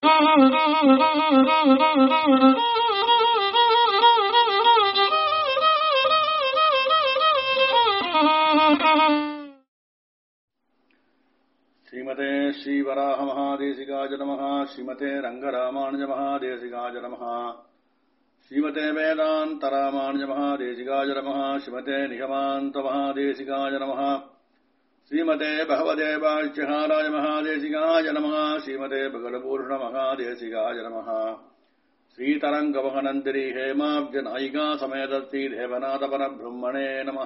श्रीमते श्रीवराहमहादेशिकाय नमः श्रीमते रङ्गरामानुजमहादेशिकाय नमः श्रीमते वेदान्तरामानुजमहादेशिकाय नमः श्रीमते निगमान्तमहादेशिकाय नमः श्रीमते भगवते वाच्यहाराय महादेशिकाय नमः श्रीमते भगवपूर्णमहादेशिकाय नमः श्रीतरङ्गमहनन्दिरी हेमाब्जनायिका समेत श्रीदेवनाथपरब्रह्मणे नमः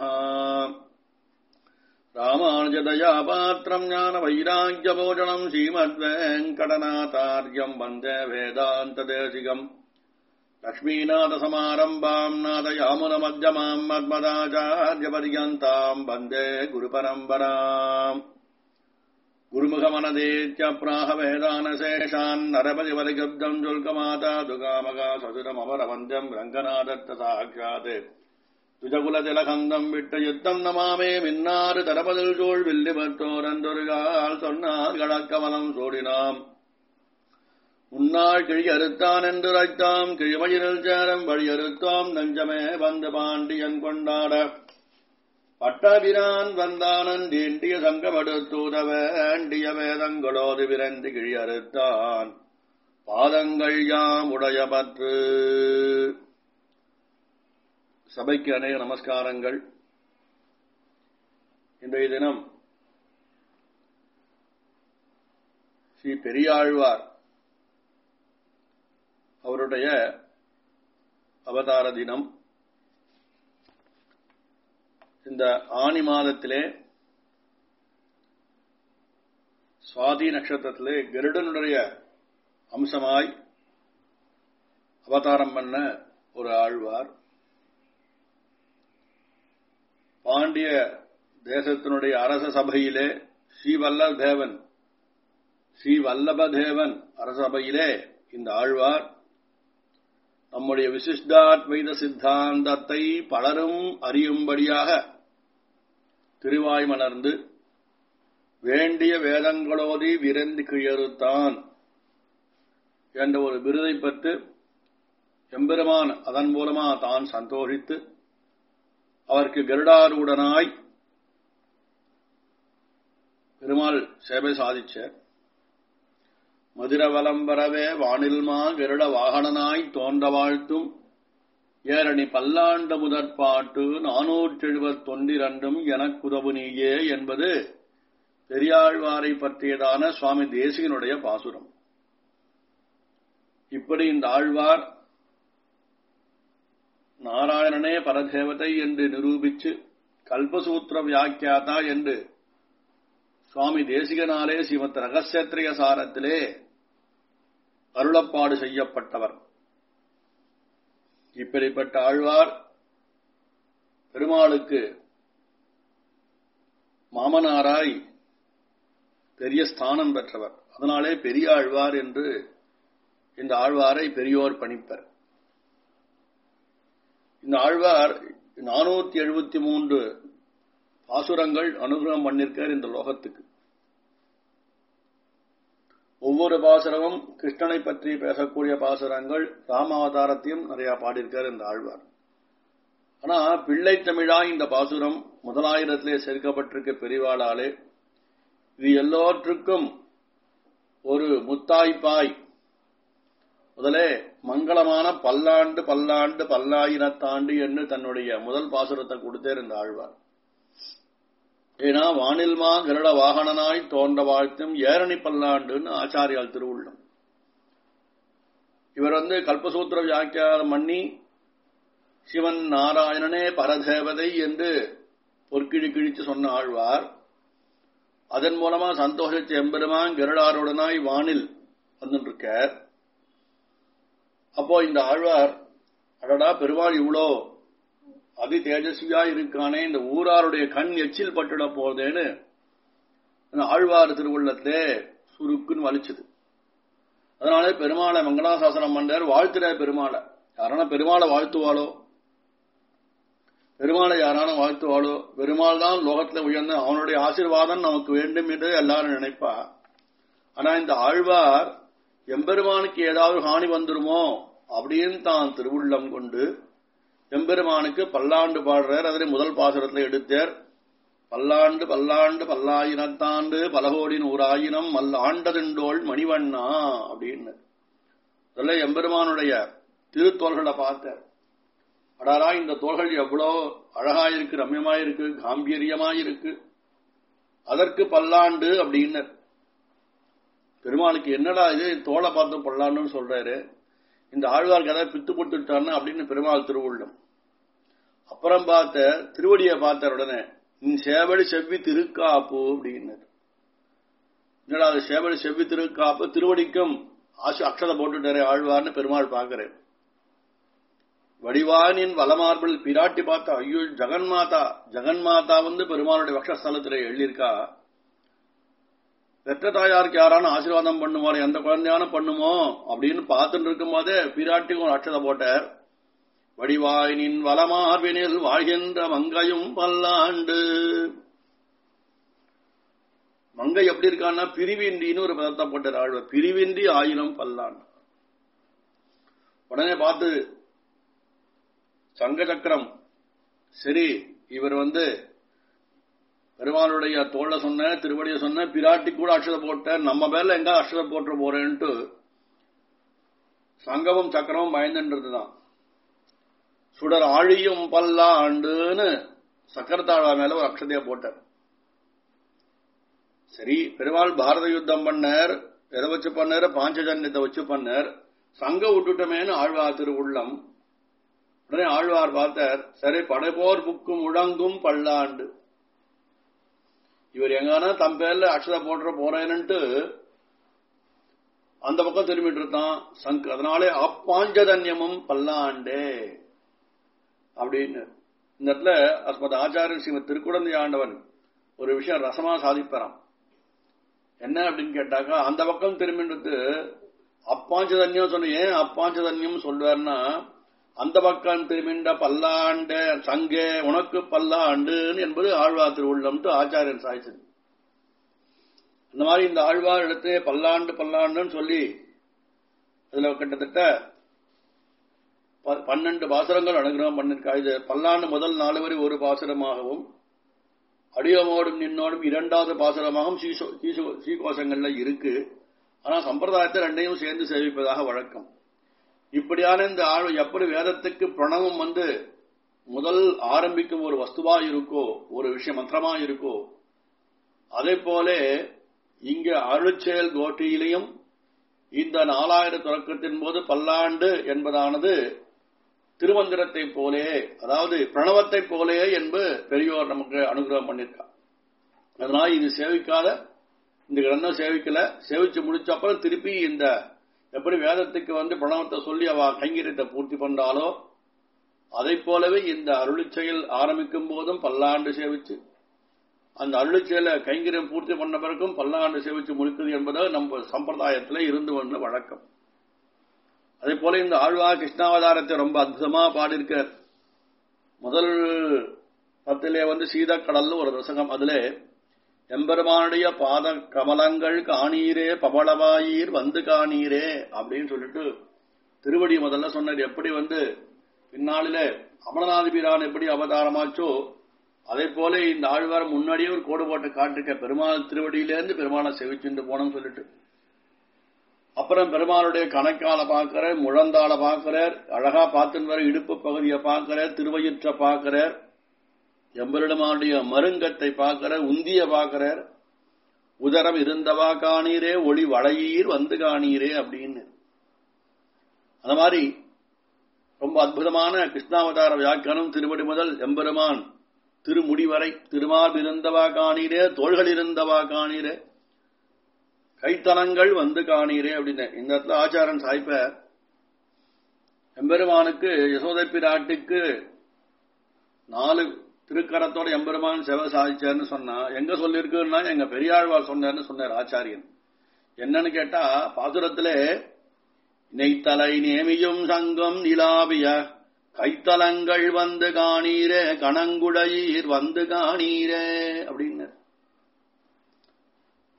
रामानुजदयापात्रम् ज्ञानवैराग्यभोजनम् श्रीमद्वेङ्कटनाथार्यम् वन्दे वेदान्तदेशिकम् लक्ष्मीनाथसमारम्भाम् नाथयामुनमध्यमाम् मद्मदाचार्यपर्यन्ताम् वन्दे गुरुपरम्पराम् गुरुमुखमनदेत्यप्राह वेदानशेषान् नरपतिपरिगब्दम् शुल्कमाता दुकामका ससुरमपरवन्द्यम् रङ्गनादत्त साक्षात् துஜகுலதிலகந்தம் விட்ட யுத்தம் நமாமே மின்னாறு தரபதில் சூழ் வில்லிபத்தோரந்தொருகால் சொன்னார் கடக்கமலம் சோடினாம் முன்னாள் கிழி அறுத்தான் என்று ரைத்தாம் கிழிமயிரில் சேரம் வழி அறுத்தாம் நஞ்சமே வந்து பாண்டியன் கொண்டாட பட்டாபிரான் வந்தானன் தீண்டிய சங்கமடுத்தூத வேண்டிய வேதங்களோடு விரைந்து கிழி அறுத்தான் பாதங்கள் யாம் உடைய பற்று சபைக்கு அநேக நமஸ்காரங்கள் இன்றைய தினம் ஸ்ரீ பெரியாழ்வார் அவருடைய அவதார தினம் இந்த ஆணி மாதத்திலே சுவாதி நட்சத்திரத்திலே கருடனுடைய அம்சமாய் அவதாரம் பண்ண ஒரு ஆழ்வார் பாண்டிய தேசத்தினுடைய அரச சபையிலே ஸ்ரீவல்ல தேவன் ஸ்ரீ வல்லபதேவன் அரசபையிலே இந்த ஆழ்வார் நம்முடைய விசிஷ்டாத்வைத சித்தாந்தத்தை பலரும் அறியும்படியாக திருவாய் மலர்ந்து வேண்டிய வேதங்களோதி விரைந்து கிழறுத்தான் என்ற ஒரு விருதை பெற்று எம்பெருமான் அதன் மூலமா தான் சந்தோஷித்து அவருக்கு கருடாரூடனாய் பெருமாள் சேவை சாதிச்சார் மதுர வலம்பரவே வானில்மா கருட வாகனனாய் தோன்ற வாழ்த்தும் ஏரணி பல்லாண்ட முதற்பாட்டு நானூற்றி எழுபத்தொன்னிரண்டும் எனக்குதவு நீயே என்பது பெரியாழ்வாரை பற்றியதான சுவாமி தேசிகனுடைய பாசுரம் இப்படி இந்த ஆழ்வார் நாராயணனே பரதேவதை என்று நிரூபித்து கல்பசூத்திர வியாக்கியாதா என்று சுவாமி தேசிகனாலே ஸ்ரீமத் ரகசியத்திரிய சாரத்திலே அருளப்பாடு செய்யப்பட்டவர் இப்படிப்பட்ட ஆழ்வார் பெருமாளுக்கு மாமனாராய் பெரிய ஸ்தானம் பெற்றவர் அதனாலே பெரிய ஆழ்வார் என்று இந்த ஆழ்வாரை பெரியோர் பணிப்பர் இந்த ஆழ்வார் நானூத்தி எழுபத்தி மூன்று பாசுரங்கள் அனுகிரகம் பண்ணிருக்கார் இந்த லோகத்துக்கு ஒவ்வொரு பாசுரமும் கிருஷ்ணனை பற்றி பேசக்கூடிய பாசுரங்கள் ராமாவதாரத்தையும் நிறைய பாடியிருக்கார் இந்த ஆழ்வார் ஆனா பிள்ளை தமிழா இந்த பாசுரம் முதலாயிரத்திலே சேர்க்கப்பட்டிருக்க பெரிவாளாலே இது எல்லோற்றுக்கும் ஒரு முத்தாய்ப்பாய் முதலே மங்களமான பல்லாண்டு பல்லாண்டு பல்லாயிரத்தாண்டு என்று தன்னுடைய முதல் பாசுரத்தை கொடுத்தேர் இந்த ஆழ்வார் ஏன்னா வானில்மா கருட வாகனனாய் தோன்ற வாழ்த்தும் ஏரணி பல்லாண்டுன்னு ஆச்சாரியால் திருவுள்ளம் இவர் வந்து கல்பசூத்திர வியாக்கியானம் பண்ணி சிவன் நாராயணனே பரதேவதை என்று பொற்கிழி கிழித்து சொன்ன ஆழ்வார் அதன் மூலமா சந்தோஷிச்ச எம்பெருமான் கருடாருடனாய் வானில் வந்துருக்கார் அப்போ இந்த ஆழ்வார் அடடா பெருமாள் இவ்வளோ அதி தேஜஸ்வியா இருக்கானே இந்த ஊராருடைய கண் எச்சில் பட்டுட போதேன்னு ஆழ்வார் திருவுள்ளத்திலே சுருக்குன்னு வலிச்சது அதனாலே பெருமாளை மங்களாசாசனம் பண்றார் வாழ்த்துற பெருமாளை யாரான பெருமாளை வாழ்த்துவாளோ பெருமாளை யாரான வாழ்த்துவாளோ பெருமாள் தான் லோகத்துல உயர்ந்த அவனுடைய ஆசீர்வாதம் நமக்கு வேண்டும் என்று எல்லாரும் நினைப்பா ஆனா இந்த ஆழ்வார் எம்பெருமானுக்கு ஏதாவது ஹானி வந்துருமோ அப்படின்னு தான் திருவுள்ளம் கொண்டு எம்பெருமானுக்கு பல்லாண்டு பாடுறார் அதில் முதல் பாசுரத்தில் எடுத்தார் பல்லாண்டு பல்லாண்டு பல்லாயிரத்தாண்டு பலகோடி நூறாயிரம் மல் ஆண்டதெண்டோள் மணிவண்ணா அப்படின்னு அதெல்லாம் எம்பெருமானுடைய திருத்தோள்களை பார்த்தார் அடாரா இந்த தோள்கள் எவ்வளோ அழகா இருக்கு ரம்யமா இருக்கு காம்பீரியமா இருக்கு அதற்கு பல்லாண்டு அப்படின்னு பெருமாளுக்கு என்னடா இது தோலை பார்த்து பல்லாண்டுன்னு சொல்றாரு இந்த ஆழ்வார் கதை பித்து கொடுத்துட்டான்னு அப்படின்னு பெருமாள் திருவுள்ளம் அப்புறம் பார்த்த திருவடியை பார்த்த உடனே இந்த சேவடி செவ்வி திருக்காப்பு அப்படின்னாரு என்னடா அது சேவடி செவ்வி திருக்காப்பு திருவடிக்கும் ஆசு அக்ஷதை போட்டுட்டாரே ஆழ்வார்னு பெருமாள் பார்க்கிறேன் வடிவானின் வலமார்பில் பிராட்டி பார்த்தா ஐயோ ஜெகன்மாதா ஜெகன்மாதா வந்து பெருமாளுடைய வக்ஷஸ்தலத்தில் எழுதியிருக்கா பெற்ற தாயாருக்கு யாரான ஆசீர்வாதம் பண்ணுவாரு எந்த குழந்தையான பண்ணுமோ அப்படின்னு பார்த்துட்டு இருக்கும் போதே பிராட்டிக்கும் ஒரு அக்ஷதை போட்டார் வடிவாயினின் வலமார்பினில் வாழ்கின்ற மங்கையும் பல்லாண்டு மங்கை எப்படி இருக்கான்னா பிரிவின்றின்னு ஒரு பதத்தை போட்டார் ஆழ்வார் பிரிவின்றி ஆயிரம் பல்லாண்டு உடனே பார்த்து சங்க சக்கரம் சரி இவர் வந்து பெருமாளுடைய தோழ சொன்ன திருவடியை சொன்ன பிராட்டி கூட அக்ஷதை போட்ட நம்ம பேர்ல எங்க அக்ஷதை போட்டு போறேன்ட்டு சங்கமும் சக்கரமும் பயந்துன்றதுதான் சுடர் ஆழியும் பல்லாண்டுன்னு சக்கரத்தாழ்வா மேல ஒரு அக்ஷதைய போட்டார் சரி பெருமாள் பாரத யுத்தம் பண்ணார் எதை வச்சு பண்ணார் பாஞ்சஜன்யத்தை வச்சு பண்ணார் சங்க விட்டுட்டமேனு ஆழ்வார் திருவுள்ளம் உடனே ஆழ்வார் பார்த்தார் சரி படைபோர் புக்கும் முழங்கும் பல்லாண்டு இவர் எங்கன்னா தம் பேர்ல அக்ஷதை போடுற போறேன்னுட்டு அந்த பக்கம் திரும்பிட்டு இருக்கான் சங்க் அதனாலே அப்பாஞ்சதன்யமும் பல்லாண்டே அப்படின்னு இந்த இடத்துல அஸ்மத் ஆச்சாரியன் ஸ்ரீமத் திருக்குடந்தை ஆண்டவன் ஒரு விஷயம் ரசமா சாதிப்பறான் என்ன அப்படின்னு கேட்டாக்கா அந்த பக்கம் திரும்பிட்டு அப்பாஞ்சதன்யம் சொன்ன ஏன் அப்பாஞ்சதன்யம் சொல்வார்னா அந்த பக்கம் திரும்பின்ற பல்லாண்ட சங்கே உனக்கு பல்லாண்டுன்னு என்பது ஆழ்வார் திருவுள்ளம்ட்டு ஆச்சாரியன் சாய்ச்சது அந்த மாதிரி இந்த ஆழ்வார் இடத்துல பல்லாண்டு பல்லாண்டுன்னு சொல்லி அதுல கிட்டத்தட்ட பன்னெண்டு பாசுரங்கள் அனுகிரகம் பண்ணிருக்கா இது பல்லாண்டு முதல் நாலு வரை ஒரு பாசுரமாகவும் அடியோமோடும் நின்னோடும் இரண்டாவது பாசுரமாகவும் சீகோசங்கள்ல இருக்கு ஆனா சம்பிரதாயத்தை ரெண்டையும் சேர்ந்து சேவிப்பதாக வழக்கம் இப்படியான இந்த ஆள் எப்படி வேதத்துக்கு பிரணவம் வந்து முதல் ஆரம்பிக்கும் ஒரு வஸ்துவா இருக்கோ ஒரு விஷயம் மந்திரமா இருக்கோ அதே போல இங்க அருட்செயல் கோட்டியிலையும் இந்த நாலாயிர தொடக்கத்தின் போது பல்லாண்டு என்பதானது திருமந்திரத்தை போலே அதாவது பிரணவத்தை போலே என்பது பெரியோர் நமக்கு அனுகிரகம் பண்ணிருக்கா அதனால இது சேவிக்காத இந்த கிரந்தம் சேவிக்கல சேவிச்சு முடிச்ச அப்புறம் திருப்பி இந்த எப்படி வேதத்துக்கு வந்து பிரணவத்தை சொல்லி அவ கைங்கரியத்தை பூர்த்தி பண்றாலோ அதை போலவே இந்த அருளிச் செயல் ஆரம்பிக்கும் போதும் பல்லாண்டு சேவிச்சு அந்த அருளிச் செயலை கைங்கரியம் பூர்த்தி பண்ண பிறகும் பல்லாண்டு சேவிச்சு முடிக்குது என்பது நம்ம சம்பிரதாயத்தில் இருந்து வந்த வழக்கம் அதே போல இந்த ஆழ்வா கிருஷ்ணாவதாரத்தை ரொம்ப அற்புதமா பாடியிருக்கார் முதல் பத்திலே வந்து சீதக்கடல்னு ஒரு ரசகம் அதுல எம்பெருமானுடைய பாத கமலங்கள் காணீரே பவளவாயீர் வந்து காணீரே அப்படின்னு சொல்லிட்டு திருவடி முதல்ல சொன்னார் எப்படி வந்து பின்னாளில அமரநாதி பிரான் எப்படி அவதாரமாச்சோ அதே போல இந்த ஆழ்வார் முன்னாடியே ஒரு கோடு போட்டு காட்டிருக்க பெருமாள் திருவடியிலேருந்து பெருமாளை செவிச்சுட்டு போனோம்னு சொல்லிட்டு அப்புறம் பெருமாளுடைய கணக்கால பார்க்கிறார் முழந்தால பார்க்கிறார் அழகா பார்த்துன்னு வர இடுப்பு பகுதியை பார்க்கிறார் திருவயிற்ற பார்க்கிறார் எம்பரிடமானுடைய மருங்கத்தை பார்க்கிறார் உந்திய பார்க்கிறார் உதரம் இருந்தவா காணீரே ஒளி வளையீர் வந்து காணீரே அப்படின்னு அந்த மாதிரி ரொம்ப அற்புதமான கிருஷ்ணாவதார வியாக்கியானம் திருவடி முதல் எம்பெருமான் திருமுடி வரை திருமால் இருந்தவா காணீரே தோள்கள் இருந்தவா காணீரே கைத்தனங்கள் வந்து காணீரே அப்படின்னு இந்த இடத்துல ஆச்சாரன் சாய்ப்ப எம்பெருமானுக்கு யசோதை பிராட்டுக்கு நாலு திருக்கரத்தோட எம்பெருமான் செவ சாதிச்சார்னு சொன்னா எங்க சொல்லிருக்குன்னா எங்க பெரியாழ்வார் சொன்னார்னு சொன்னார் ஆச்சாரியன் என்னன்னு கேட்டா பாசுரத்திலே நெய்த்தலை நேமியும் சங்கம் நிலாவிய கைத்தலங்கள் வந்து காணீரே கணங்குடையீர் வந்து காணீரே அப்படின்னு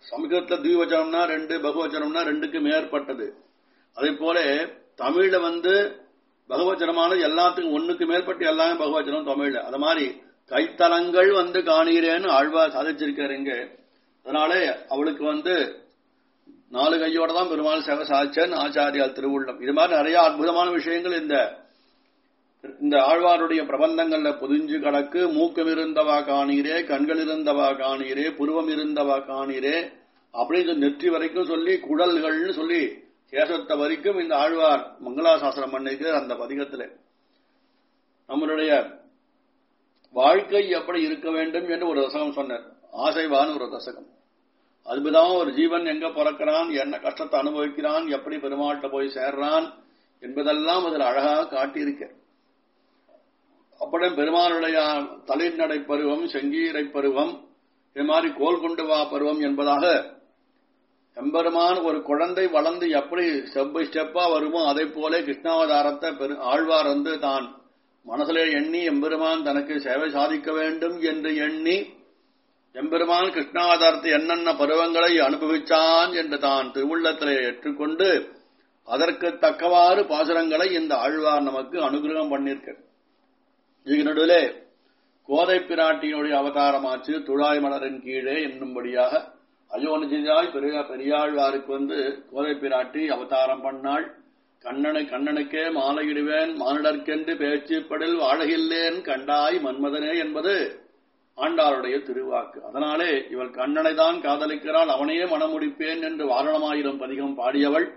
சமஸ்கிருதத்துல திவிவச்சனம்னா ரெண்டு பகுவச்சனம்னா ரெண்டுக்கு மேற்பட்டது அதே போல தமிழ்ல வந்து பகவச்சனமானது எல்லாத்துக்கும் ஒண்ணுக்கு மேற்பட்டு எல்லாமே பகவச்சனம் தமிழ்ல அது மாதிரி கைத்தலங்கள் வந்து காணீரேன்னு ஆழ்வா சாதிச்சிருக்காரு இங்க அதனால அவளுக்கு வந்து நாலு கையோட தான் பெருமாள் சேவை சாதிச்சன் ஆச்சாரியால் திருவுள்ளம் இது மாதிரி நிறைய அற்புதமான விஷயங்கள் இந்த இந்த ஆழ்வாருடைய பிரபந்தங்கள்ல பொதிஞ்சு கடக்கு மூக்கம் இருந்தவா காணீரே கண்கள் இருந்தவா காணீரே புருவம் இருந்தவா காணீரே அப்படின்னு நெற்றி வரைக்கும் சொல்லி குடல்கள்னு சொல்லி கேசத்தை வரைக்கும் இந்த ஆழ்வார் மங்களாசாசனம் பண்ணிருக்கு அந்த பதிகத்துல நம்மளுடைய வாழ்க்கை எப்படி இருக்க வேண்டும் என்று ஒரு தசகம் சொன்னார் ஆசைவான ஒரு தசகம் அதுதான் ஒரு ஜீவன் எங்க பிறக்கிறான் என்ன கஷ்டத்தை அனுபவிக்கிறான் எப்படி பெருமாள்கிட்ட போய் சேர்றான் என்பதெல்லாம் அதில் அழகாக காட்டியிருக்க அப்படம் பெருமானுடைய தலைநடை பருவம் செங்கீரை பருவம் இது மாதிரி கோல் கொண்டு வா பருவம் என்பதாக எம்பெருமான் ஒரு குழந்தை வளர்ந்து எப்படி ஸ்டெப் பை ஸ்டெப்பா வருமோ அதை போல கிருஷ்ணாவதாரத்தை பெரு ஆழ்வார் வந்து தான் மனசிலே எண்ணி எம்பெருமான் தனக்கு சேவை சாதிக்க வேண்டும் என்று எண்ணி எம்பெருமான் கிருஷ்ணாவதாரத்தை என்னென்ன பருவங்களை அனுபவிச்சான் என்று தான் திருவுள்ளத்திலே ஏற்றுக்கொண்டு அதற்கு தக்கவாறு பாசுரங்களை இந்த ஆழ்வார் நமக்கு அனுகிரகம் பண்ணியிருக்க இதுக்கு நடுவிலே கோதை பிராட்டியினுடைய அவதாரமாச்சு துழாய் மலரின் கீழே என்னும்படியாக அயோனிஜிதாய் பெரிய பெரியாழ்வாருக்கு வந்து கோதை பிராட்டி அவதாரம் பண்ணாள் கண்ணனை கண்ணனுக்கே மாலையிடுவேன் மானிடர்க்கென்று பேச்சுப்படில் வாழகில்லேன் கண்டாய் மன்மதனே என்பது ஆண்டாளுடைய திருவாக்கு அதனாலே இவள் கண்ணனை தான் காதலிக்கிறாள் அவனையே மனமுடிப்பேன் என்று வாரணமாயிரம் பதிகம் பாடியவள்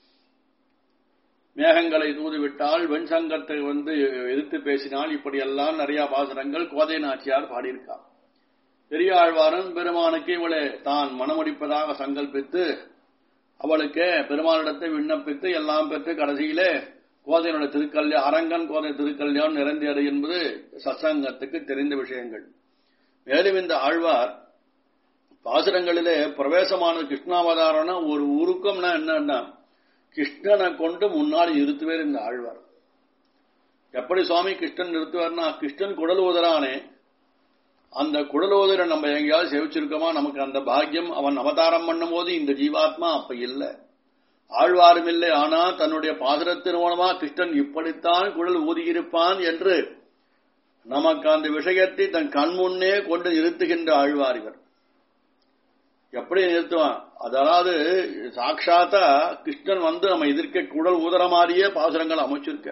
மேகங்களை தூதுவிட்டால் வெண்சங்கத்தை வந்து எதிர்த்து பேசினால் இப்படியெல்லாம் நிறைய பாசனங்கள் கோதை நாச்சியார் பாடியிருக்கார் பெரியாழ்வாரன் பெருமானுக்கு இவளை தான் மனமுடிப்பதாக சங்கல்பித்து அவளுக்கு பெருமானிடத்தை விண்ணப்பித்து எல்லாம் பெற்று கடைசியிலே கோதையினுடைய திருக்கல்யாணம் அரங்கன் கோதை திருக்கல்யாணம் நிறைந்தது என்பது சத்சங்கத்துக்கு தெரிந்த விஷயங்கள் மேலும் இந்த ஆழ்வார் பாசுரங்களிலே பிரவேசமான கிருஷ்ணாவதாரம்னா ஒரு உருக்கம்னா என்னன்னா கிருஷ்ணனை கொண்டு முன்னாடி நிறுத்துவேர் இந்த ஆழ்வார் எப்படி சுவாமி கிருஷ்ணன் நிறுத்துவார்னா கிருஷ்ணன் குடல் ஊதரானே அந்த குடலோதரை நம்ம எங்கேயாவது சேவிச்சிருக்கோமா நமக்கு அந்த பாக்கியம் அவன் அவதாரம் பண்ணும் போது இந்த ஜீவாத்மா அப்ப இல்லை ஆழ்வாரும் இல்லை ஆனா தன்னுடைய பாசுர திருமணமா கிருஷ்ணன் இப்படித்தான் குழல் ஊதியிருப்பான் என்று நமக்கு அந்த விஷயத்தை தன் கண் முன்னே கொண்டு நிறுத்துகின்ற ஆழ்வார் இவர் எப்படி நிறுத்துவான் அதாவது சாட்சாத்தா கிருஷ்ணன் வந்து நம்ம எதிர்க்க குடல் ஊதர மாதிரியே பாசுரங்கள் அமைச்சிருக்க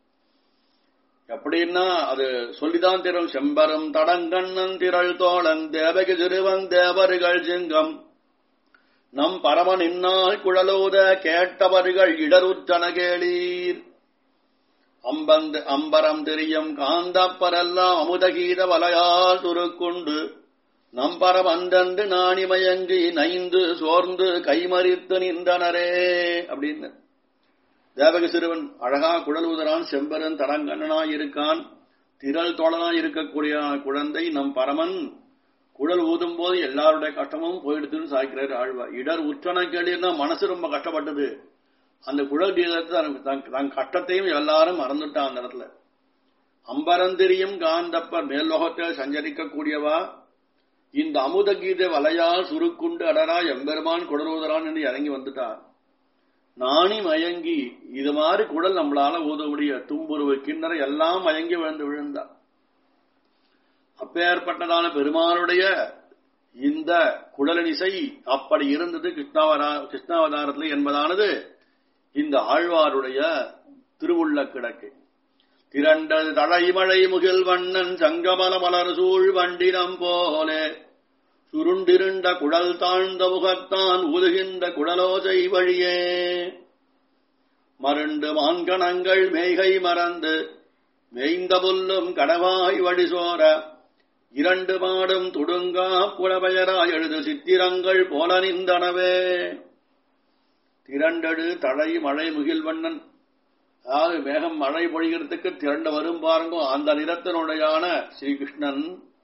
எப்படின்னா அது சொல்லிதான் திரும் செம்பரம் தடங்கண்ணன் திரள் தோழன் தேவகி சிறுவன் தேவர்கள் சிங்கம் நம் பரமன் இந்நாள் குழலோத கேட்டவர்கள் இடருற்றன கேளீர் அம்பந்த அம்பரம் தெரியும் காந்தப்பரெல்லாம் அமுதகீத வலையால் துருக்குண்டு நம்பரம் அந்தண்டு நாணிமயங்கி நைந்து சோர்ந்து கைமறித்து நின்றனரே அப்படின்னு தேவக சிறுவன் அழகா குழல் உதரான் செம்பரன் தடங்கண்ணனாய் இருக்கான் திரள் தோழனாய் இருக்கக்கூடிய குழந்தை நம் பரமன் குழல் ஊதும் போது எல்லாருடைய கஷ்டமும் போயிடுதுன்னு சாய்க்கிறார் ஆழ்வார் இடர் உற்றன கேள்வினா மனசு ரொம்ப கஷ்டப்பட்டது அந்த குழல் கீதத்தை தன் கஷ்டத்தையும் எல்லாரும் மறந்துட்டான் அந்த இடத்துல அம்பரந்திரியும் காந்தப்பர் மேல்லோகத்தில் சஞ்சரிக்கக்கூடியவா இந்த அமுத கீதை வலையால் சுருக்குண்டு அடரா எம்பெருமான் குடலூதரான் என்று இறங்கி வந்துட்டார் நாணி மயங்கி இது மாதிரி குடல் நம்மளால ஊதக்கூடிய தும்புருவு கிண்ணறை எல்லாம் மயங்கி விழுந்து விழுந்தார் அப்பேற்பட்டதான பெருமானுடைய இந்த குடலனிசை அப்படி இருந்தது கிருஷ்ணாவதா கிருஷ்ணாவதாரத்தில் என்பதானது இந்த ஆழ்வாருடைய திருவுள்ள கிடக்கு திரண்டது தழைமழை முகில் வண்ணன் சங்கமல மலர் சூழ் வண்டினம் போலே சுருண்டிருண்ட குடல் தாழ்ந்த முகத்தான் ஊதுகின்ற குடலோசை வழியே மருண்டு மான்கணங்கள் மேய்கை மறந்து மேய்ந்த புல்லும் கடவாய் வழிசோர இரண்டு மாடும் துடுங்கா புலபெயராய் எழுது சித்திரங்கள் போல நின்றனவே திரண்டடு தழை மழை முகில்வண்ணன் அதாவது மேகம் மழை பொழிகிறதுக்கு திரண்டு வரும் பாருங்க அந்த நிறத்தினுடையான ஸ்ரீகிருஷ்ணன்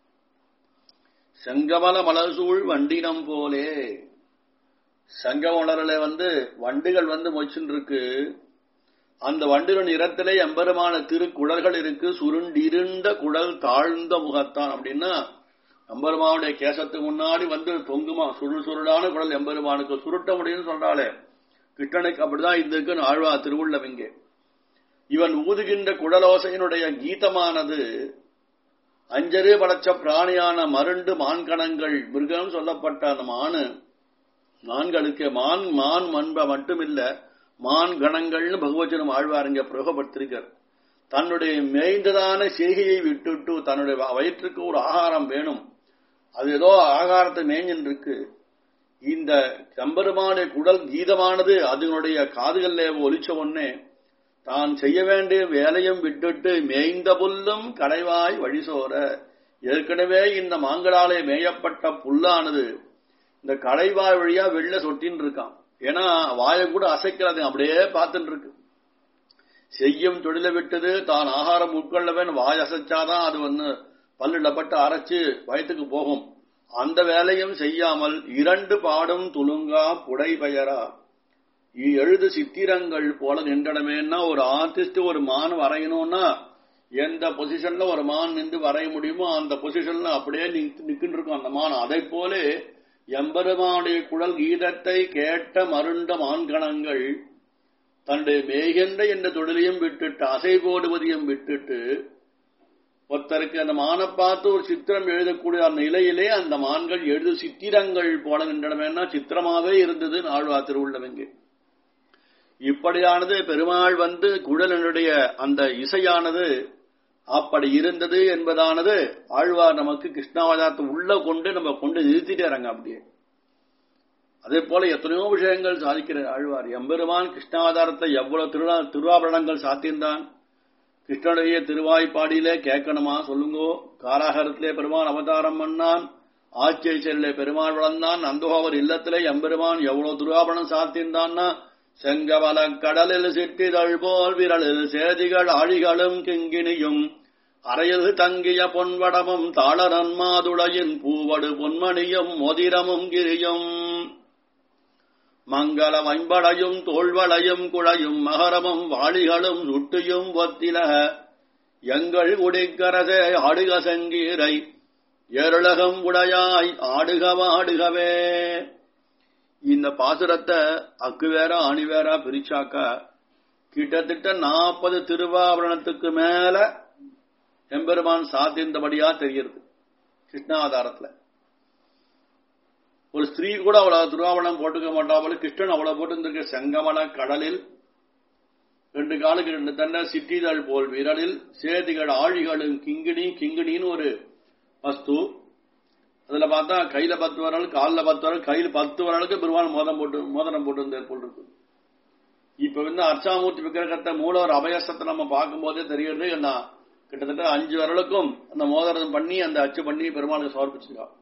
செங்கமல மலர்சூழ் வண்டினம் போலே சங்கமலரில் வந்து வண்டுகள் வந்து மொச்சுன்னு இருக்கு அந்த வண்டின நிறத்திலே எம்பெருமான திருக்குழல்கள் இருக்கு சுருண்டிருண்ட குழல் தாழ்ந்த முகத்தான் அப்படின்னா எம்பெருமானுடைய கேசத்துக்கு முன்னாடி வந்து தொங்குமா சுருள் சுருளான குடல் எம்பெருமானுக்கு சுருட்ட முடியும்னு சொல்றாளே கிருஷ்ணனுக்கு அப்படிதான் இதுக்குன்னு ஆழ்வா திருவுள்ளம் இங்கே இவன் ஊதுகின்ற குடலோசையினுடைய கீதமானது அஞ்சரு படைச்ச பிராணியான மருண்டு மான்கணங்கள் மிருகம் சொல்லப்பட்ட அந்த மானு மான்களுக்கு மான் மான் மண்ப மட்டுமில்ல மான் கணங்கள்னு பகவச்சனம் ஆழ்வார் இங்க பிரயோகப்படுத்திருக்கார் தன்னுடைய மேய்ந்ததான செய்கையை விட்டுட்டு தன்னுடைய வயிற்றுக்கு ஒரு ஆகாரம் வேணும் அது ஏதோ ஆகாரத்தை மேய்ஞ்சின்னு இருக்கு இந்த கம்பெருமானுடைய குடல் கீதமானது அதனுடைய காதுகள்ல ஒலிச்ச உடனே தான் செய்ய வேண்டிய வேலையும் விட்டுட்டு மேய்ந்த புல்லும் கடைவாய் வழிசோர ஏற்கனவே இந்த மாங்களாலே மேயப்பட்ட புல்லானது இந்த கடைவாய் வழியா வெளில சொட்டின்னு இருக்கான் ஏன்னா வாயை கூட அசைக்கிறது அப்படியே பார்த்துட்டு இருக்கு செய்யும் தொழிலை விட்டது தான் ஆகாரம் உட்கொள்ளவேன் வாய் அசைச்சாதான் அது வந்து பல்லிடப்பட்டு அரைச்சு வயத்துக்கு போகும் அந்த வேலையும் செய்யாமல் இரண்டு பாடும் துலுங்கா புடை பெயரா எழுது சித்திரங்கள் போல நின்றடமேன்னா ஒரு ஆர்டிஸ்ட் ஒரு மான் வரையணும்னா எந்த பொசிஷன்ல ஒரு மான் நின்று வரைய முடியுமோ அந்த பொசிஷன்ல அப்படியே நிக்கின்னு இருக்கும் அந்த மான் அதை போல எம்பெருமானுடைய குழல் கீதத்தை கேட்ட மருண்ட மான்கணங்கள் தன்னுடைய மேய்கின்ற என்ற தொழிலையும் விட்டுட்டு அசை போடுவதையும் விட்டுட்டு ஒருத்தருக்கு அந்த மானை பார்த்து ஒரு சித்திரம் எழுதக்கூடிய அந்த நிலையிலே அந்த மான்கள் எழுது சித்திரங்கள் போல நின்றடமேனா சித்திரமாவே இருந்தது ஆழ்வா திருவுள்ளவங்க இப்படியானது பெருமாள் வந்து குழலனுடைய அந்த இசையானது அப்படி இருந்தது என்பதானது ஆழ்வார் நமக்கு கிருஷ்ணாவதாரத்தை உள்ள கொண்டு நம்ம கொண்டு நிறுத்திட்டாங்க அப்படியே அதே போல எத்தனையோ விஷயங்கள் சாதிக்கிற ஆழ்வார் எம்பெருமான் கிருஷ்ணாவதாரத்தை எவ்வளவு திருவா திருவாபரணங்கள் சாத்தியிருந்தான் கிருஷ்ணனுடைய திருவாய்ப்பாடியிலே கேட்கணுமா சொல்லுங்கோ காராகரத்திலே பெருமான் அவதாரம் பண்ணான் ஆச்சரியிலே பெருமாள் வளர்ந்தான் நந்தோவர் இல்லத்திலே எம்பெருமான் எவ்வளவு திருவாபரணம் சாத்தியிருந்தான்னா செங்கவல கடலில் சிற்றிதழ் போல் விரலில் சேதிகள் ஆழிகளும் கிங்கினியும் அறையில் தங்கிய பொன்வடமும் தாளரன் மாதுளையின் பூவடு பொன்மணியும் மோதிரமும் கிரியும் மங்கள வைம்படையும் தோல்வளையும் குழையும் மகரமும் வாளிகளும் சுட்டியும் ஒத்தில எங்கள் குடிக்கரசே ஆடுக செங்கீரை ஏருலகம் உடையாய் ஆடுகவாடுகவே இந்த பாசுரத்தை அக்கு வேற ஆணி வேற பிரிச்சாக்கா கிட்டத்தட்ட நாற்பது திருவாபரணத்துக்கு மேல எம்பெருமான் சாத்தியந்தபடியா தெரிகிறது கிருஷ்ணாவதாரத்துல ஒரு ஸ்திரீ கூட அவ்வளவு திருவாபரணம் போட்டுக்க மாட்டாமல் கிருஷ்ணன் அவ்வளவு போட்டு செங்கமல கடலில் ரெண்டு காலுக்கு ரெண்டு தண்டை சிற்றிதழ் போல் விரலில் சேதிகள் ஆழிகளும் கிங்கிணி கிங்கிணின்னு ஒரு வஸ்து அதுல பார்த்தா கையில பத்து வரல் காலில் பத்து வரல் கையில் பத்து வரலுக்கு பெருமாள் மோதம் போட்டு மோதனம் போட்டு இருந்த போல் இருக்கு இப்ப வந்து அர்ச்சாமூர்த்தி விக்கிரகத்தை மூலவர் அபயசத்தை நம்ம பார்க்கும் போதே தெரியுது என்ன கிட்டத்தட்ட அஞ்சு வரலுக்கும் அந்த மோதனம் பண்ணி அந்த அச்சு பண்ணி பெருமாளுக்கு சமர்ப்பிச்சிருக்கான்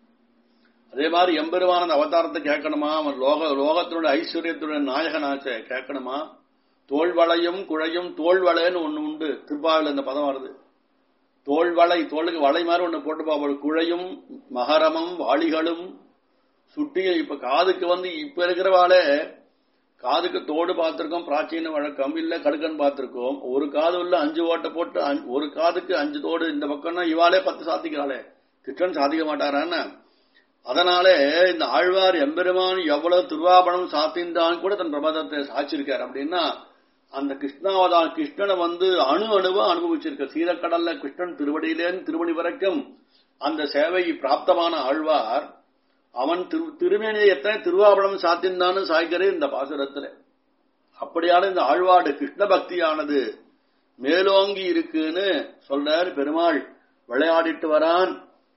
அதே மாதிரி எம்பெருமான அந்த அவதாரத்தை கேட்கணுமா அவன் லோக லோகத்தினுடைய ஐஸ்வர்யத்துடைய நாயகனாச்சே கேட்கணுமா தோல்வளையும் குழையும் தோல்வளைன்னு ஒண்ணு உண்டு திருப்பாவில் இந்த பதம் வருது தோல்வளை தோளுக்கு வளை மாதிரி ஒண்ணு போட்டு பாப்போம் குழையும் மகரமும் வாளிகளும் சுட்டியும் இப்ப காதுக்கு வந்து இப்ப இருக்கிறவாளே காதுக்கு தோடு பார்த்திருக்கோம் பிராச்சீன வழக்கம் இல்ல கடுக்கன் பார்த்திருக்கோம் ஒரு காது உள்ள அஞ்சு ஓட்டை போட்டு ஒரு காதுக்கு அஞ்சு தோடு இந்த பக்கம்னா இவாளே பத்து சாத்திக்கிறாளே கிருஷ்ணன் சாதிக்க மாட்டாரான்னு அதனாலே இந்த ஆழ்வார் எம்பெருமான் எவ்வளவு திருவாபணம் சாத்திந்தான் கூட தன் பிரபதத்தை சாச்சிருக்கார் அப்படின்னா அந்த கிருஷ்ணாவதான் கிருஷ்ணனை வந்து அணு அணுவா அனுபவிச்சிருக்க சீரக்கடல்ல கிருஷ்ணன் திருவடியிலேன்னு திருவடி வரைக்கும் அந்த சேவை பிராப்தமான ஆழ்வார் அவன் திரு திருமேனியை எத்தனை திருவாபணம் சாத்திந்தான்னு சாய்க்கிறேன் இந்த பாசுரத்துல அப்படியான இந்த ஆழ்வாடு கிருஷ்ண பக்தியானது மேலோங்கி இருக்குன்னு சொல்றார் பெருமாள் விளையாடிட்டு வரான்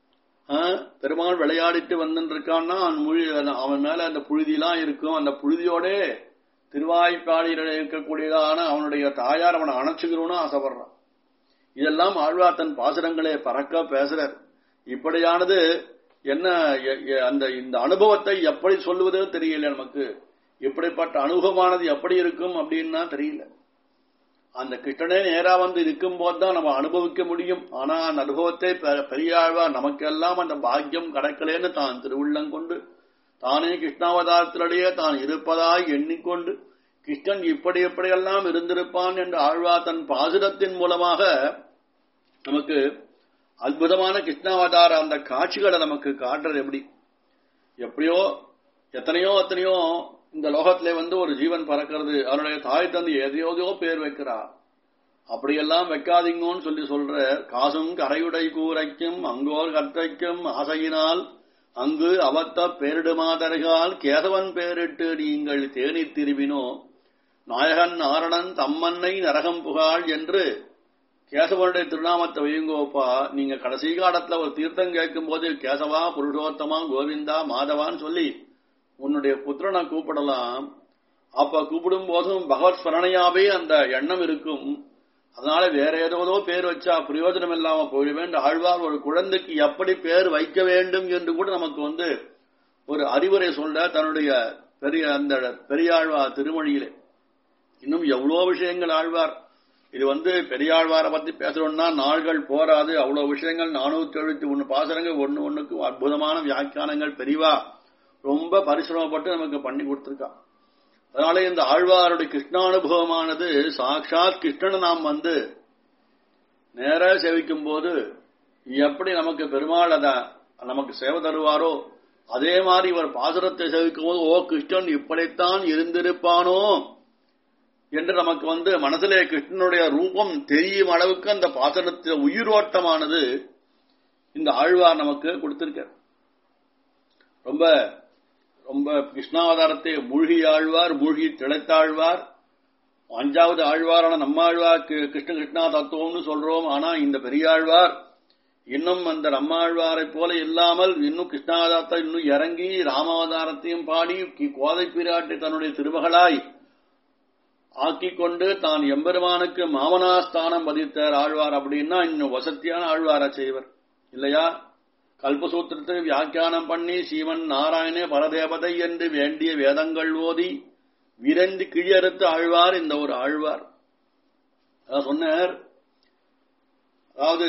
பெருமாள் விளையாடிட்டு வந்துருக்கான்னா அவன் மேல அந்த புழுதியெல்லாம் இருக்கும் அந்த புழுதியோட திருவாய்ப்பாடியில் இருக்கக்கூடியதான அவனுடைய தாயார் அவனை அணைச்சுக்கணும்னு ஆசைப்படுறான் இதெல்லாம் ஆழ்வார் தன் பாசுரங்களே பறக்க பேசுறார் இப்படியானது என்ன அந்த இந்த அனுபவத்தை எப்படி சொல்லுவது தெரியல நமக்கு இப்படிப்பட்ட அனுபவமானது எப்படி இருக்கும் அப்படின்னா தெரியல அந்த கிருஷ்ணனே நேரா வந்து இருக்கும் போதுதான் நம்ம அனுபவிக்க முடியும் ஆனா அந்த அனுபவத்தை பெரியாழ்வார் நமக்கெல்லாம் அந்த பாக்கியம் கிடைக்கலேன்னு தான் திருவுள்ளம் கொண்டு தானே கிருஷ்ணாவதாரத்திலேயே தான் இருப்பதாய் எண்ணிக்கொண்டு கிருஷ்ணன் இப்படி எப்படியெல்லாம் இருந்திருப்பான் என்று ஆழ்வார் தன் பாசுரத்தின் மூலமாக நமக்கு அற்புதமான கிருஷ்ணாவதார அந்த காட்சிகளை நமக்கு காட்டுறது எப்படி எப்படியோ எத்தனையோ எத்தனையோ இந்த லோகத்திலே வந்து ஒரு ஜீவன் பறக்கிறது அவருடைய தாய் தந்தை எதையோதையோ பேர் வைக்கிறா அப்படியெல்லாம் வைக்காதீங்கன்னு சொல்லி சொல்ற காசும் கரையுடை கூரைக்கும் அங்கோர் கற்றைக்கும் ஆசையினால் அங்கு அவத்த பேரிடுமாதர்கள் கேதவன் பேரிட்டு நீங்கள் தேனி திருவினோ நாயகன் நாரணன் தம்மன்னை நரகம் புகாள் என்று கேசவனுடைய திருநாமத்தை வையுங்கோப்பா நீங்க கடைசி காலத்துல ஒரு தீர்த்தம் கேட்கும் போது கேசவா புருஷோத்தமா கோவிந்தா மாதவான்னு சொல்லி உன்னுடைய புத்திரனை கூப்பிடலாம் அப்ப கூப்பிடும் போதும் பகவத் ஸ்மரணையாவே அந்த எண்ணம் இருக்கும் அதனால வேற ஏதோ பேர் வச்சா பிரயோஜனம் இல்லாம போயிடுவேன் ஆழ்வார் ஒரு குழந்தைக்கு எப்படி பேர் வைக்க வேண்டும் என்று கூட நமக்கு வந்து ஒரு அறிவுரை சொல்ல தன்னுடைய பெரிய அந்த பெரியாழ்வார் திருமொழியிலே இன்னும் எவ்வளோ விஷயங்கள் ஆழ்வார் இது வந்து பெரியாழ்வாரை பத்தி பேசணும்னா நாள்கள் போராது அவ்வளவு விஷயங்கள் நானூத்தி எழுபத்தி ஒன்னு பாசனங்கள் ஒன்னு ஒண்ணுக்கும் அற்புதமான வியாக்கியானங்கள் பெரிவா ரொம்ப பரிசிரமப்பட்டு நமக்கு பண்ணி கொடுத்திருக்கா அதனால இந்த ஆழ்வாருடைய கிருஷ்ணானுபவமானது சாட்சாத் கிருஷ்ணனை நாம் வந்து நேர சேவிக்கும் போது எப்படி நமக்கு பெருமாள் அத நமக்கு சேவை தருவாரோ அதே மாதிரி இவர் பாசுரத்தை சேவிக்கும் போது ஓ கிருஷ்ணன் இப்படித்தான் இருந்திருப்பானோ என்று நமக்கு வந்து மனதிலே கிருஷ்ணனுடைய ரூபம் தெரியும் அளவுக்கு அந்த பாசனத்தில் உயிரோட்டமானது இந்த ஆழ்வார் நமக்கு கொடுத்திருக்கார் ரொம்ப ரொம்ப கிருஷ்ணாவதாரத்தை மூழ்கி ஆழ்வார் மூழ்கி திளைத்தாழ்வார் அஞ்சாவது ஆழ்வாரான நம்மாழ்வார் கிருஷ்ண கிருஷ்ணா தத்துவம்னு சொல்றோம் ஆனா இந்த பெரியாழ்வார் இன்னும் அந்த நம்மாழ்வாரை போல இல்லாமல் இன்னும் கிருஷ்ணாவதாரத்தை இன்னும் இறங்கி ராமாவதாரத்தையும் பாடி கோதை பிராட்டி தன்னுடைய திருமகளாய் ஆக்கிக் கொண்டு தான் எம்பெருமானுக்கு மாமனாஸ்தானம் பதித்தார் ஆழ்வார் அப்படின்னா இன்னும் வசத்தியான ஆழ்வார செய்வர் இல்லையா கல்பசூத்திரத்தை வியாக்கியானம் பண்ணி சீவன் நாராயணே பரதேவதை என்று வேண்டிய வேதங்கள் ஓதி விரைந்து கிழியறுத்து ஆழ்வார் இந்த ஒரு ஆழ்வார் அதான் சொன்னார் அதாவது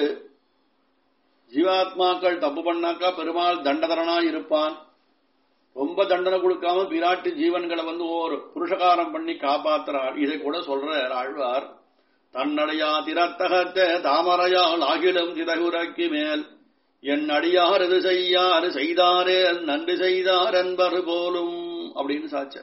ஜீவாத்மாக்கள் தப்பு பண்ணாக்கா பெருமாள் தண்டதரனா இருப்பான் ரொம்ப தண்டனை கொடுக்காம பிராட்டி ஜீவன்களை வந்து ஒரு புருஷகாரம் பண்ணி காப்பாத்துறாள் இதை கூட சொல்ற ஆழ்வார் தன்னடையா திறத்தகத்த தாமரையால் ஆகிலும் திதகுரக்கி மேல் என் அடியார் இது செய்யார் செய்தாரே நன்றி செய்தார் என்பர் போலும் அப்படின்னு சாச்ச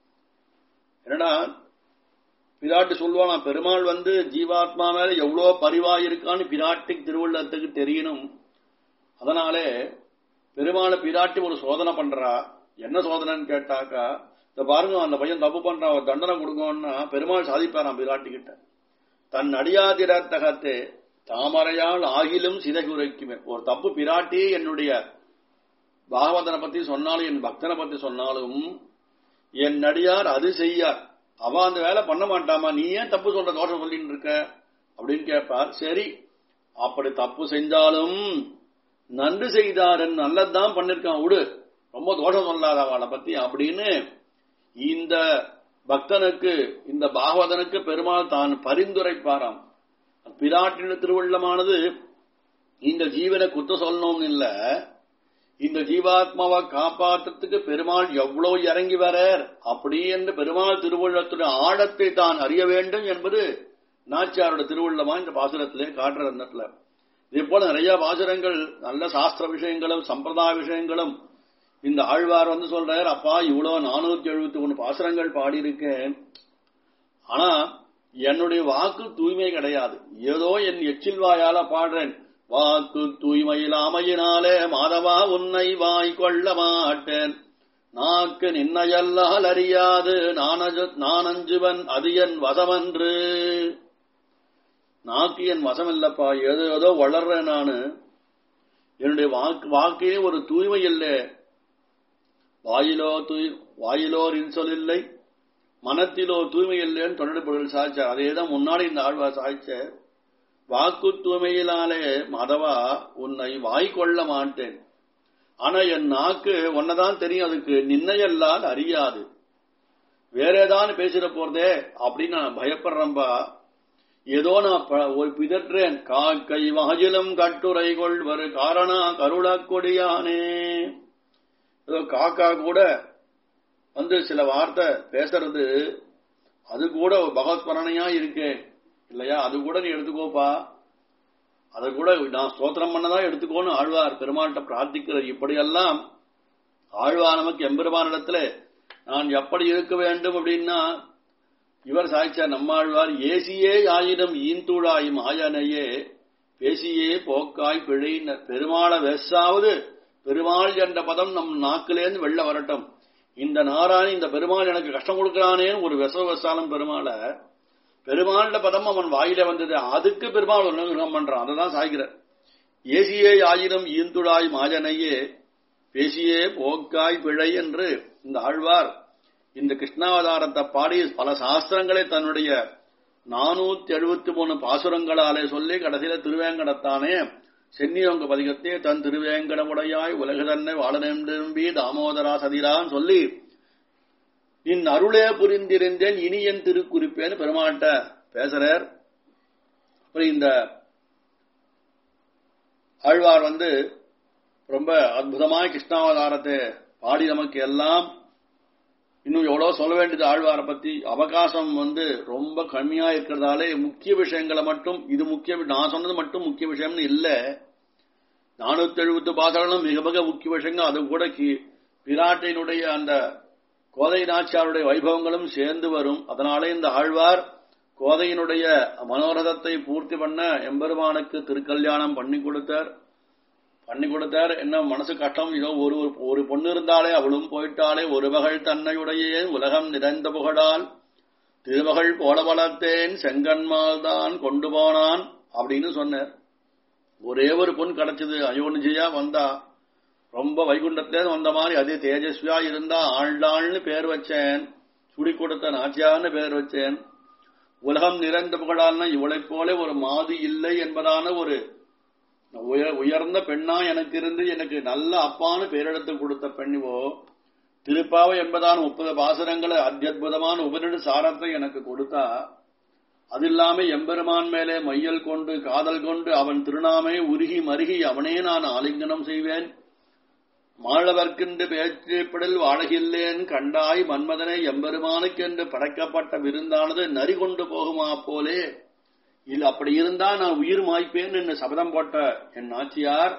என்னடா பிராட்டி சொல்லுவானா பெருமாள் வந்து ஜீவாத்மா மேல எவ்வளவு பரிவா இருக்கான்னு பிராட்டி திருவள்ளத்துக்கு தெரியணும் அதனாலே பெருமாளை பிராட்டி ஒரு சோதனை பண்றா என்ன சோதனைன்னு கேட்டாக்கா இந்த பாருங்க அந்த பையன் தப்பு பண்றான் அவர் தண்டனை கொடுக்கணும்னா பெருமாள் சாதிப்பாராம் பிராட்டி கிட்ட தன் அடியாதிரத்தகத்தே தாமரையால் ஆகிலும் சிதைகுரைக்குமே ஒரு தப்பு பிராட்டி என்னுடைய பாகவதனை பத்தி சொன்னாலும் என் பக்தனை பத்தி சொன்னாலும் என் நடியார் அது செய்யார் அவ அந்த வேலை பண்ண மாட்டாமா நீ ஏன் தப்பு சொல்ற தோஷம் சொல்லிட்டு இருக்க அப்படின்னு கேட்பார் சரி அப்படி தப்பு செஞ்சாலும் நன்றி செய்தாரன் நல்லதுதான் பண்ணிருக்கான் விடு ரொம்ப தோஷம் சொல்லாத அவளை பத்தி அப்படின்னு இந்த பக்தனுக்கு இந்த பாகவதனுக்கு பெருமாள் தான் பரிந்துரைப்பாராம் பிராட்டின திருவள்ளமானது இந்த ஜீவனை குத்த சொல்லணும்னு இல்ல இந்த ஜீவாத்மாவை காப்பாற்றுறதுக்கு பெருமாள் எவ்வளவு இறங்கி வரார் அப்படி என்று பெருமாள் திருவுள்ளத்துடைய ஆழத்தை தான் அறிய வேண்டும் என்பது நாச்சியாரோட திருவுள்ளமா இந்த பாசுரத்திலே காட்டுற இடத்துல இதே போல நிறைய பாசுரங்கள் நல்ல சாஸ்திர விஷயங்களும் சம்பிரதாய விஷயங்களும் இந்த ஆழ்வார் வந்து சொல்றார் அப்பா இவ்வளவு நானூத்தி எழுபத்தி ஒன்னு பாசுரங்கள் பாடியிருக்கேன் ஆனா என்னுடைய வாக்கு தூய்மை கிடையாது ஏதோ என் எச்சில் வாயால பாடுறேன் வாக்கு தூய்மையிலாமையினாலே மாதவா உன்னை வாய் கொள்ள மாட்டேன் நாக்கு நின்னையல்லால் அறியாது நானஞ்சுவன் அது என் வசமன்று நாக்கு என் வசம் இல்லப்பா ஏதோ ஏதோ வளர்றேன் நானு என்னுடைய வாக்கு வாக்கே ஒரு தூய்மை இல்லை வாயிலோ தூய் வாயிலோர் இன்சொல் இல்லை மனத்திலோ தூய்மை இல்லைன்னு தொண்டர்கள் சாய்ச்சார் அதேதான் முன்னாடி இந்த ஆழ்வார் சாய்ச்சார் வாக்கு தூய்மையிலாலே மாதவா உன்னை வாய் கொள்ள மாட்டேன் ஆனா என் நாக்கு ஒன்னதான் தெரியும் அதுக்கு நின்னையல்லால் அறியாது வேற ஏதாவது பேசிட போறதே அப்படின்னு நான் பயப்படுறேன்பா ஏதோ நான் ஒரு பிதற்றேன் காக்கை வாயிலும் கட்டுரை கொள்வர் காரணா கருள கொடியானே ஏதோ காக்கா கூட வந்து சில வார்த்தை பேசுறது அது கூட பகவத் பரணையா இருக்கே இல்லையா அது கூட நீ எடுத்துக்கோப்பா அதை கூட நான் ஸ்தோத்திரம் பண்ணதான் எடுத்துக்கோன்னு ஆழ்வார் பெருமாள்கிட்ட பிரார்த்திக்கிறார் இப்படியெல்லாம் ஆழ்வார் நமக்கு எம்பெருமானிடத்துல நான் எப்படி இருக்க வேண்டும் அப்படின்னா இவர் சாய்ச்சார் நம்மாழ்வார் ஏசியே ஆயிரம் ஈந்தூழாயும் ஆயனையே பேசியே போக்காய் பிழை பெருமாளை வெசாவது பெருமாள் என்ற பதம் நம் நாக்கிலேருந்து வெளில வரட்டும் இந்த நாராயணி இந்த பெருமாள் எனக்கு கஷ்டம் கொடுக்கிறானேன்னு ஒரு வெச வெசாலம் பெருமாளை பெருமாள்ட பதம் அவன் வாயில வந்தது அதுக்கு பெருமாள் ஒரு அனுகிரகம் பண்றான் அதை தான் சாய்கிறார் ஏசியே ஆயிரம் ஈந்துடாய் மாஜனையே பேசியே போக்காய் பிழை என்று இந்த ஆழ்வார் இந்த கிருஷ்ணாவதாரத்தை பாடி பல சாஸ்திரங்களை தன்னுடைய நானூத்தி எழுபத்தி மூணு பாசுரங்களாலே சொல்லி கடைசியில திருவேங்கடத்தானே சென்னியொங்க பதிகத்தே தன் திருவேங்கடமுடையாய் உலக தன்னை வாழநம்பி தாமோதரா சதிரான் சொல்லி நின் அருளே புரிந்திருந்தேன் இனி என் திருக்குறிப்பேன்னு பெருமாட்ட பேசுறார் அப்புறம் இந்த ஆழ்வார் வந்து ரொம்ப அற்புதமாய் கிருஷ்ணாவதாரத்தை பாடி நமக்கு எல்லாம் இன்னும் எவ்வளவு சொல்ல வேண்டியது ஆழ்வாரை பத்தி அவகாசம் வந்து ரொம்ப கம்மியா இருக்கிறதாலே முக்கிய விஷயங்களை மட்டும் இது முக்கிய நான் சொன்னது மட்டும் முக்கிய விஷயம்னு இல்ல நானூத்தி எழுபத்து பாசனம் மிக மிக முக்கிய விஷயங்கள் அது கூட பிராட்டினுடைய அந்த கோதை நாச்சியாருடைய வைபவங்களும் சேர்ந்து வரும் அதனாலே இந்த ஆழ்வார் கோதையினுடைய மனோரதத்தை பூர்த்தி பண்ண எம்பெருமானுக்கு திருக்கல்யாணம் பண்ணி கொடுத்தார் பண்ணி கொடுத்தார் என்ன மனசு கஷ்டம் இதோ ஒரு ஒரு பொண்ணு இருந்தாலே அவளும் போயிட்டாலே ஒரு மகள் தன்னையுடைய உலகம் நிறைந்த புகழால் திருமகள் போல வளர்த்தேன் செங்கன்மால் தான் கொண்டு போனான் அப்படின்னு சொன்னார் ஒரே ஒரு பொண்ணு கிடைச்சது அயோனிஜியா வந்தா ரொம்ப வைகுண்டத்தே வந்த மாதிரி அதே தேஜஸ்வியா இருந்தா ஆண்டாள்னு பேர் வச்சேன் சுடி கொடுத்த நாச்சியான்னு பேர் வச்சேன் உலகம் நிறைந்த புகழால்னா இவளைப் போல ஒரு மாது இல்லை என்பதான ஒரு உயர்ந்த பெண்ணா எனக்கு இருந்து எனக்கு நல்ல அப்பான்னு பேரெடுத்து கொடுத்த பெண்ணிவோ திருப்பாவை என்பதான முப்பது பாசனங்களை அத்தியுதமான உபநிடு சாரத்தை எனக்கு கொடுத்தா அது இல்லாம எம்பெருமான் மேலே மையல் கொண்டு காதல் கொண்டு அவன் திருநாமே உருகி மருகி அவனே நான் ஆலிங்கனம் செய்வேன் மாழவர்க்கென்று பேச்சிப்படில் வாழகில்லேன் கண்டாய் மன்மதனை எம்பெருமானுக்கென்று படைக்கப்பட்ட விருந்தானது நரி கொண்டு போகுமா போலே இல்ல அப்படி இருந்தா நான் உயிர் மாய்ப்பேன் என்று சபதம் போட்ட என் நாச்சியார்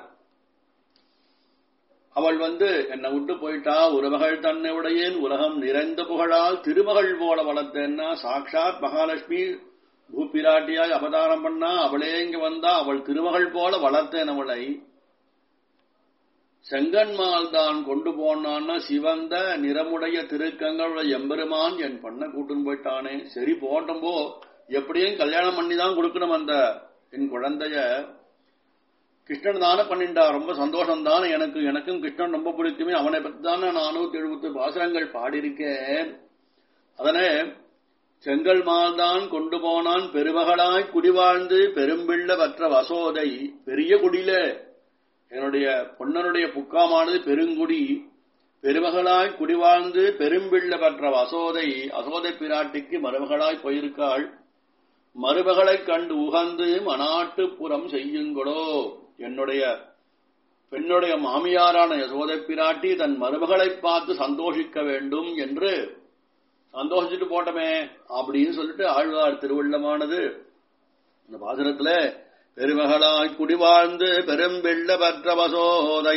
அவள் வந்து என்னை விட்டு போயிட்டா உறமகள் தன்னை உடையேன் உலகம் நிறைந்த புகழால் திருமகள் போல வளர்த்தேன்னா சாட்சாத் மகாலட்சுமி பூப்பிராட்டியாய் அவதாரம் பண்ணா அவளே இங்க வந்தா அவள் திருமகள் போல வளர்த்தேன் அவளை செங்கன்மால் தான் கொண்டு போனான்னா சிவந்த நிறமுடைய திருக்கங்களுடைய எம்பெருமான் என் பண்ண கூட்டுன்னு போயிட்டானே சரி போட்டும் போ எப்படியும் கல்யாணம் பண்ணி தான் கொடுக்கணும் அந்த என் குழந்தைய கிருஷ்ணன் தானே பண்ணிண்டா ரொம்ப சந்தோஷம் தானே எனக்கு எனக்கும் கிருஷ்ணன் ரொம்ப பிடிக்குமே அவனை பத்தி தானே நானூத்தி எழுபத்து பாசனங்கள் பாடியிருக்கேன் அதனே செங்கல் மால்தான் கொண்டு போனான் பெருமகளாய் குடிவாழ்ந்து பெரும்பிள்ள பற்ற வசோதை பெரிய குடியில என்னுடைய பொன்னனுடைய புக்காமானது பெருங்குடி பெருமகளாய் குடிவாழ்ந்து பெரும்பிள்ள பற்ற வசோதை அசோதை பிராட்டிக்கு மருமகளாய் போயிருக்காள் மருமகளைக் கண்டு உகந்து மனாட்டு புறம் செய்யுங்களோ என்னுடைய பெண்ணுடைய மாமியாரான யசோதை பிராட்டி தன் மருமகளை பார்த்து சந்தோஷிக்க வேண்டும் என்று சந்தோஷிச்சுட்டு போட்டமே அப்படின்னு சொல்லிட்டு ஆழ்வார் திருவள்ளமானது இந்த பாசனத்துல பெருமகளாய் குடிவாழ்ந்து பெரும்பெள்ள பற்ற வசோதை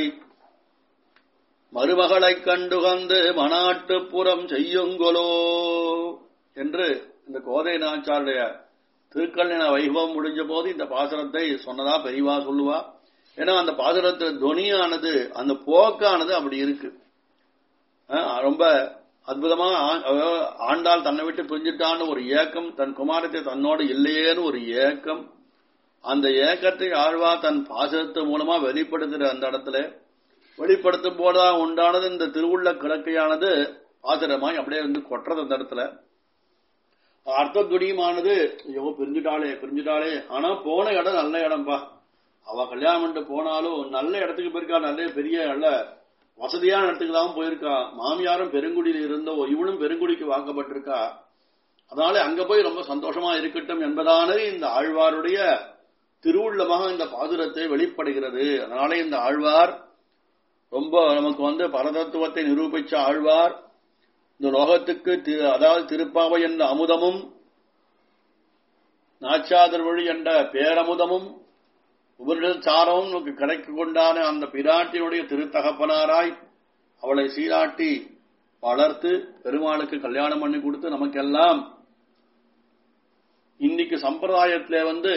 மருமகளைக் கண்டுகந்து மனாட்டுப்புறம் செய்யுங்கொலோ என்று இந்த கோதை நாச்சாருடைய திருக்கல்யாண வைபவம் முடிஞ்ச போது இந்த பாசனத்தை சொன்னதா பெரியவா சொல்லுவா ஏன்னா அந்த பாசனத்து துணியானது அந்த போக்கானது அப்படி இருக்கு ரொம்ப அற்புதமா ஆண்டாள் தன்னை விட்டு பிரிஞ்சிட்டான்னு ஒரு ஏக்கம் தன் குமாரத்தை தன்னோடு இல்லையேன்னு ஒரு ஏக்கம் அந்த ஏக்கத்தை ஆழ்வா தன் பாசனத்து மூலமா வெளிப்படுத்துற அந்த இடத்துல வெளிப்படுத்தும் போதுதான் உண்டானது இந்த திருவுள்ள கிழக்கையானது பாசனமாய் அப்படியே வந்து கொட்டுறது அந்த இடத்துல அர்த்த துணியமானது ஐயோ பிரிஞ்சுட்டாளே பிரிஞ்சுட்டாளே ஆனா போன இடம் நல்ல இடம்பா அவ கல்யாணம் பண்ணிட்டு போனாலும் நல்ல இடத்துக்கு போயிருக்கா நல்ல பெரிய நல்ல வசதியான இடத்துக்கு தான் போயிருக்கா மாமியாரும் பெருங்குடியில் இருந்தோ இவனும் பெருங்குடிக்கு வாக்கப்பட்டிருக்கா அதனால அங்க போய் ரொம்ப சந்தோஷமா இருக்கட்டும் என்பதானது இந்த ஆழ்வாருடைய திருவுள்ளமாக இந்த பாதுரத்தை வெளிப்படுகிறது அதனால இந்த ஆழ்வார் ரொம்ப நமக்கு வந்து பரதத்துவத்தை நிரூபிச்ச ஆழ்வார் இந்த லோகத்துக்கு அதாவது திருப்பாவை என்ற அமுதமும் நாச்சாதர் வழி என்ற பேரமுதமும் உபனிஷத் சாரம் நமக்கு கிடைக்க கொண்டான அந்த பிராட்டியினுடைய திருத்தகப்பனாராய் அவளை சீராட்டி வளர்த்து பெருமாளுக்கு கல்யாணம் பண்ணி கொடுத்து நமக்கெல்லாம் இன்னைக்கு சம்பிரதாயத்திலே வந்து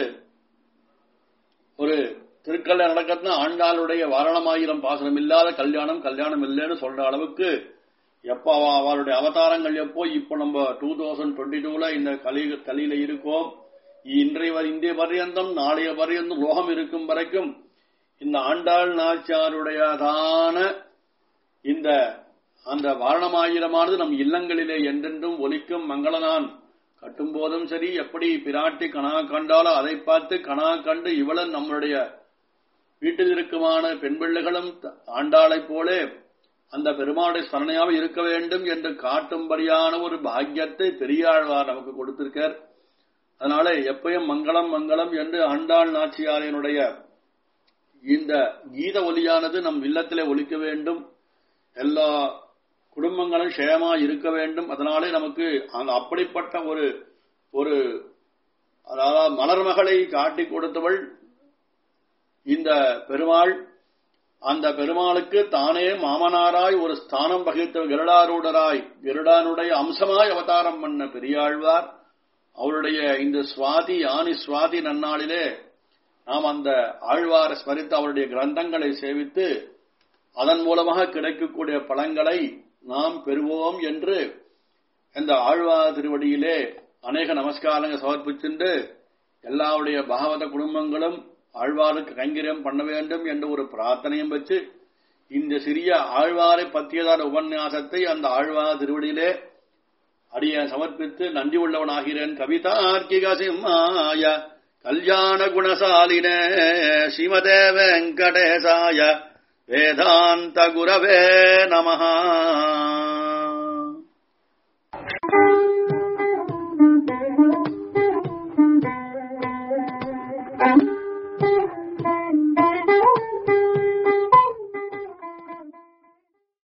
ஒரு திருக்கல்யாணம் நடக்கிறதுனா ஆண்டாளுடைய வாரணமாயிரம் பாசனம் இல்லாத கல்யாணம் கல்யாணம் இல்லைன்னு சொல்ற அளவுக்கு எப்ப அவ- அவளுடைய அவதாரங்கள் எப்போ இப்ப நம்ம டூ தௌசண்ட் டுவெண்ட்டி டூல இந்த கலி கலியில இருக்கோம் இன்றைய வரை இந்திய பர்யந்தம் நாளைய பர்யந்தம் லோகம் இருக்கும் வரைக்கும் இந்த ஆண்டாள் நாச்சியாருடையதான இந்த அந்த வாரணமாயிரமானது நம் இல்லங்களிலே என்றென்றும் ஒலிக்கும் மங்களனான் கட்டும் போதும் சரி எப்படி பிராட்டி கணா கண்டாலோ அதை பார்த்து கணா கண்டு இவளும் நம்மளுடைய வீட்டில் இருக்குமான பெண் பிள்ளைகளும் த- ஆண்டாளைப் போலே அந்த பெருமாளுடைய ஸ்மரணையாக இருக்க வேண்டும் என்று காட்டும்படியான ஒரு பாக்கியத்தை பெரியாழ்வார் நமக்கு கொடுத்திருக்கார் அதனால எப்பயும் மங்களம் மங்களம் என்று ஆண்டாள் நாச்சியாரினுடைய இந்த கீத ஒலியானது நம் இல்லத்திலே ஒலிக்க வேண்டும் எல்லா குடும்பங்களும் க்ஷேமா இருக்க வேண்டும் அதனாலே நமக்கு அந்த அப்படிப்பட்ட ஒரு ஒரு அதாவது மலர்மகளை காட்டிக் கொடுத்தவள் இந்த பெருமாள் அந்த பெருமாளுக்கு தானே மாமனாராய் ஒரு ஸ்தானம் வகித்த கருடாரூடராய் கருடானுடைய அம்சமாய் அவதாரம் பண்ண பெரியாழ்வார் அவருடைய இந்த சுவாதி யானி சுவாதி நன்னாளிலே நாம் அந்த ஆழ்வாரை ஸ்மரித்து அவருடைய கிரந்தங்களை சேவித்து அதன் மூலமாக கிடைக்கக்கூடிய பலன்களை நாம் பெறுவோம் என்று இந்த ஆழ்வார் திருவடியிலே அநேக நமஸ்காரங்கள் சமர்ப்பிச்சுண்டு எல்லாருடைய பாகவத குடும்பங்களும் ஆழ்வாருக்கு கைங்கரியம் பண்ண வேண்டும் என்ற ஒரு பிரார்த்தனையும் வச்சு இந்த சிறிய ஆழ்வாரை பற்றியதான உபன்யாசத்தை அந்த ஆழ்வார் திருவடியிலே அடிய சமர்ப்பித்து நன்றி உள்ளவனாகிறேன் கவிதார்க்கிக சிம்மாய கல்யாண குணசாலின ஸ்ரீமதே வெங்கடேசாய வேதாந்த குரவே நமஹா Thank you.